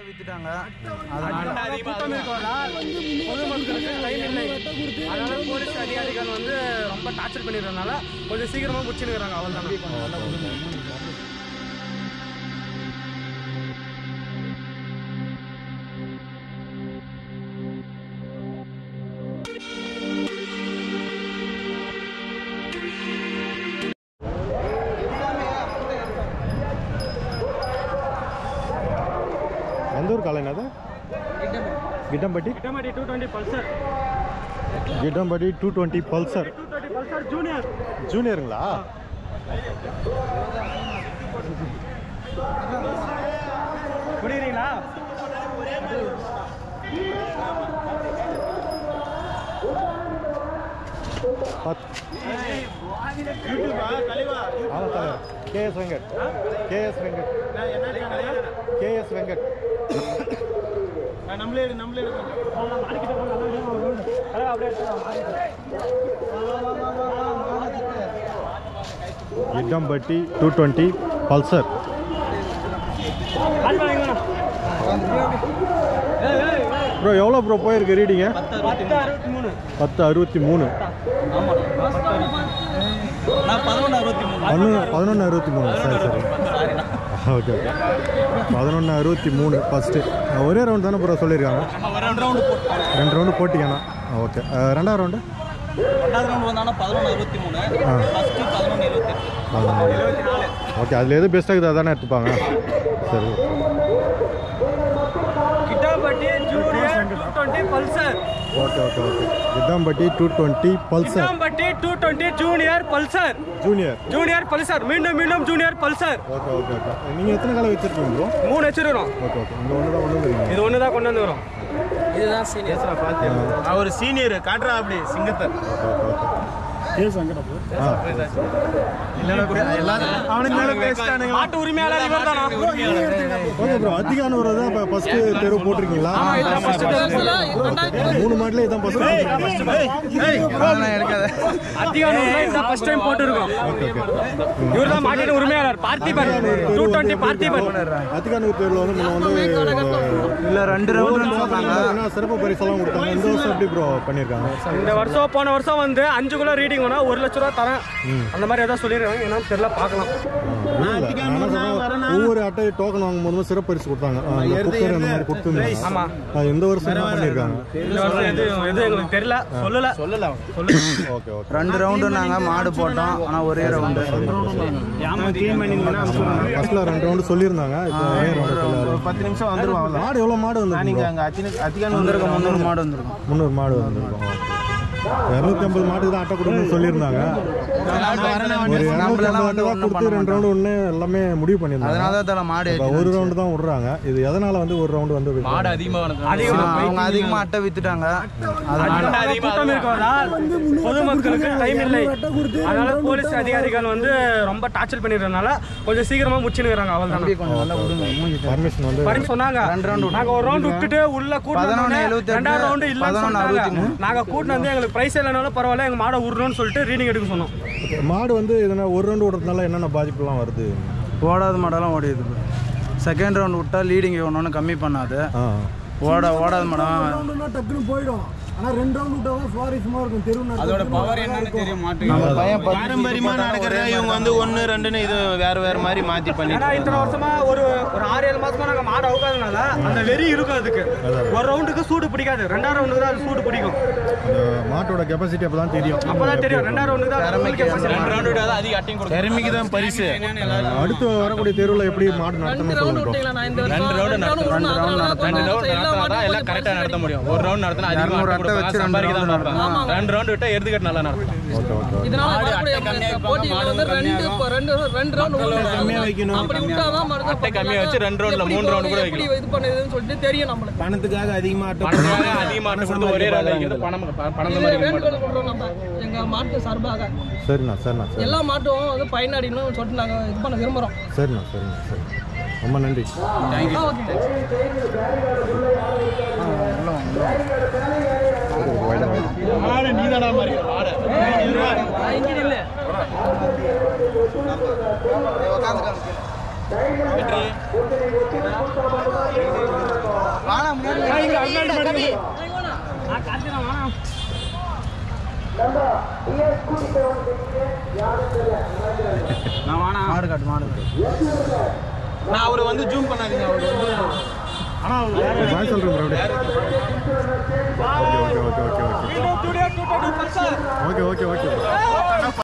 வித்துட்டாங்க அதனால கூட்டம் இருக்கறதால பொதுமக்களுக்கு டைம் இல்லை அதனால போலீஸ் அதிகாரிகள் வந்து ரொம்ப டார்ச்சர் பண்ணிடுறதுனால கொஞ்சம் சீக்கிரமா முடிச்சுருக்காங்க அவள் தான் எந்த ஊர் காலை என்னது கிட்டம்பட்டி கிட்டமாட்டி two twenty Pulsar Kittampatti two twenty Pulsar two twenty Pulsar junior ஜூனியருங்களா குடிக்கிறீங்களா ஆமாம் தலைவர் KS Venkat KS Venkat KS Venkat நம்மளே நம்மளே Kittampatti two twenty Pulsar bro எவ்வளோ ப்ரோ போயிருக்கு ரீடிங்க பத்து அறுபத்தி மூணு பத்து அறுபத்தி மூணு பதினொன்று பதினொன்று அறுபத்தி மூணு சரி சரி ஓகே ஓகே பதினொன்று அறுபத்தி மூணு ஃபஸ்ட்டு ஒரே ரவுண்ட் தானே ப்ரோ சொல்லியிருக்காங்க ரெண்டு ரவுண்டு போட்டிங்கண்ணா ஓகே ரெண்டாவது ரவுண்டு ரெண்டாவது ரவுண்ட் வந்தாங்கன்னா பதினொன்று அறுபத்தி மூணு ஃபஸ்ட்டு பதினொன்று இருபத்தெட்டு ஓகே அதில் எது பெஸ்ட்டாக இருக்குது அதானே எடுத்துப்பாங்க சரி Kittapatti junior two twenty Pulsar okay okay okay Kittampatti two twenty Pulsar Kittampatti two twenty junior Pulsar junior junior Pulsar மீண்டும் மீண்டும் junior Pulsar okay okay okay நீங்கள் எத்தனை காலம் வச்சுருக்கீங்க ப்ரோ மூணு வச்சிருக்கிறோம் ஓகே ஓகே இங்கே ஒன்று தான் ஒன்று வந்துருக்கீங்க இது ஒன்று தான் கொண்டு வந்து வரும் அவர் சீனியர் காட்டுறா அப்படி சிங்கத்தை ஆ அவனுக்கு மேல பேசிட்டானுங்க மாட்டு உரிமையாளர் இவர் தானா ஓகே ப்ரோ அதிகானூர் தான் இப்போ ஃபஸ்ட்டு தெருவு போட்டிருக்கீங்களா மூணு மாட்டில் இதான் ஃபஸ்ட்டு அதிகாரம் இந்த ஃபர்ஸ்ட் டைம் போட்டுருக்கோம் ஓகே ஓகே இவர் தான் மாட்டின் உரிமையாளர் பார்த்திபன் டூ டுவெண்ட்டி பார்த்திபன் அதிகானூர் தெருவில் வந்து முன்ன வந்து இல்லை ரெண்டு ரவுண்டு பார்த்தீங்கன்னா சிறப்பு பரிசெல்லாம் கொடுத்தாங்க இந்த வருஷம் எப்படி ப்ரோ பண்ணியிருக்காங்க இந்த வருஷம் போன வருஷம் வந்து அஞ்சுக்குள்ள ரீடிங் வேணா ஒரு லட்ச ரூபா தரேன் அந்த மாதிரி ஏதாவது சொல்லிடுறாங்க என்னன்னு தெரியல பார்க்கலாம் இல்ல, இல்ல. நான் என்ன சொல்றேன், ஒவ்வொரு அட்டை டோக்கன் வாங்கும்போது சிறப்பு பரிசு கொடுத்தாங்க ஆ, இந்த குக்கர் அந்த மாதிரி கொடுத்துருந்தாங்க ஆமா அது எந்த வருஷம் என்ன பண்ணியிருக்காங்க இந்த வருஷம் எது எது எங்களுக்கு தெரியல சொல்லல சொல்லல ஓகே ஓகே ரெண்டு ரவுண்டு நாங்கள் மாடு போட்டோம் ஆனால் ஒரே ரவுண்டு ஃபர்ஸ்ட்ல ரெண்டு ரவுண்டு சொல்லியிருந்தாங்க இப்போ ஒரே ரவுண்டு சொல்ல பத்து நிமிஷம் வந்துருவாங்க மாடு எவ்வளோ மாடு வந்து நீங்க அங்க அத்தின அத்திகான வந்திருக்க முந்நூறு மாடு வந்திருக்கும் முந்நூறு மாடு வந்துருக்கோம் இரநூத்தி ஐம்பது மாட்டுக்கு தான் அட்டை கொடுக்கணும்னு சொல்லியிருந்தாங்க ஒரு இரநூத்தி ஐம்பது அட்டை தான் கொடுத்து ரெண்டு ரவுண்டு ஒன்று எல்லாமே முடிவு பண்ணியிருந்தாங்க அதனால தான் மாடு இப்போ ஒரு ரவுண்டு தான் விடுறாங்க இது எதனால வந்து ஒரு ரவுண்டு வந்து மாடு அவங்க அதிகமாக அட்டை வித்துட்டாங்க அதனால கூட்டம் இருக்கிறதால் பொதுமக்களுக்கு டைம் இல்லை அதனால போலீஸ் அதிகாரிகள் வந்து ரொம்ப டார்ச்சர் பண்ணிடுறதுனால கொஞ்சம் சீக்கிரமா முடிச்சுருக்காங்க அவள் தான் பர்மிஷன் வந்து பரிசு சொன்னாங்க நாங்க ஒரு ரவுண்ட் விட்டுட்டு உள்ள பதினொன்னு கூட்டணும் எழுபத்தி எட்டு, ரெண்டாவது ரவுண்ட் இல்ல பதினொன்னு அறுபத்தி மூணு. நாங்க கூட்டினு வந்து எங்களுக்கு பிரைஸ் இல்லைனாலும் பரவாயில்ல எங்க மாடை விடணும்னு சொல்லிட்டு ரீடிங் எடுக்க சொன்னோம் மாடு வந்து இதனா ஒரு ரவுண்டு விடுறதுனால என்னென்ன பாதிப்புலாம் வருது ஓடாத மாடெல்லாம் ஓடிடுது செகண்ட் ரவுண்ட் விட்டா லீடிங் ஒன்று கம்மி பண்ணாது ஆ ஓட ஓடாத மாடம் டக்குன்னு போயிடும் ஆனா ரெண்டு ரவுண்ட் விட்டா சுவாரஸ்யமா இருக்கும் தெரு அதோட பவர் என்னன்னு தெரியும் நம்ம பையன் பாரம்பரியமா நடக்கிறத இவங்க வந்து ஒன்னு ரெண்டுன்னு இது வேற வேற மாதிரி மாத்தி ஏன்னா பண்ணிட்டு இத்தனை வருஷமா ஒரு ஒரு ஆறு ஏழு மாசமா நாங்க மாடு அவுக்காதனால அந்த வெறி இருக்கும் அதுக்கு ஒரு ரவுண்டுக்கு சூடு பிடிக்காது ரெண்டாவது ரவுண்டுக்கு தான் அது சூடு பிடிக்கும் அந்த மாட்டோட கெப்பாசிட்டி அப்போ தான் தெரியும் அப்பதான் தெரியும் ரெண்டாவது ரவுண்டுக்கு தான் capacity. திறமைக்கு தான் பரிசு அடுத்து வரக்கூடிய தெருவில் எப்படி மாடு நடத்தணும்னு சொல்லுங்க இரநூறு அட்டை வச்சு ரெண்டு ரவுண்டு நடத்தணும் ரெண்டு ரவுண்ட் விட்டா எடுத்துக்கிட்டு நல்லா நடக்கும் ஓகே ஓகே இதனால வரக்கூடிய போட்டியில வந்து ரெண்டு இப்ப ரெண்டு ரெண்டு ரவுண்ட் கம்மியா வைக்கணும் அப்படி விட்டாதான் மறுக்க அட்டை கம்மியா வச்சு ரெண்டு ரவுண்ட்ல மூணு ரவுண்ட் கூட எப்படி இது பண்ணுதுன்னு சொல்லிட்டு தெரியும் நம்மளுக்கு பணத்துக்காக அதிகமா பணத்துக்காக அதிகமா அட்டை கொடுத்து ஒரே ரவுண்ட் வைக்கிறது பணம் பணம் இது சம்பாதிக்க வேண்டுகோள் கொடுறோம் நம்ம எங்க மாட்டு சார்பாக சரிண்ணா சரிண்ணா சரி எல்லா மாட்டும் வந்து பயனடையணும்னு சொல்லிட்டு நாங்க இது பண்ண விரும்புறோம் சரிண்ணா சரிண்ணா சரி ரொம்ப நன்றி ஆ, ஓகே வைடா வைடா மாடு நீதானா மாதிரி மாடு இங்க இல்ல வெற்றி நான் அவரை வந்து ஜூம் பண்ணாதீங்க அவர் வந்து பாய் சொல்கிறேன் ப்ரோ அப்படியே okay okay okay okay okay okay okay okay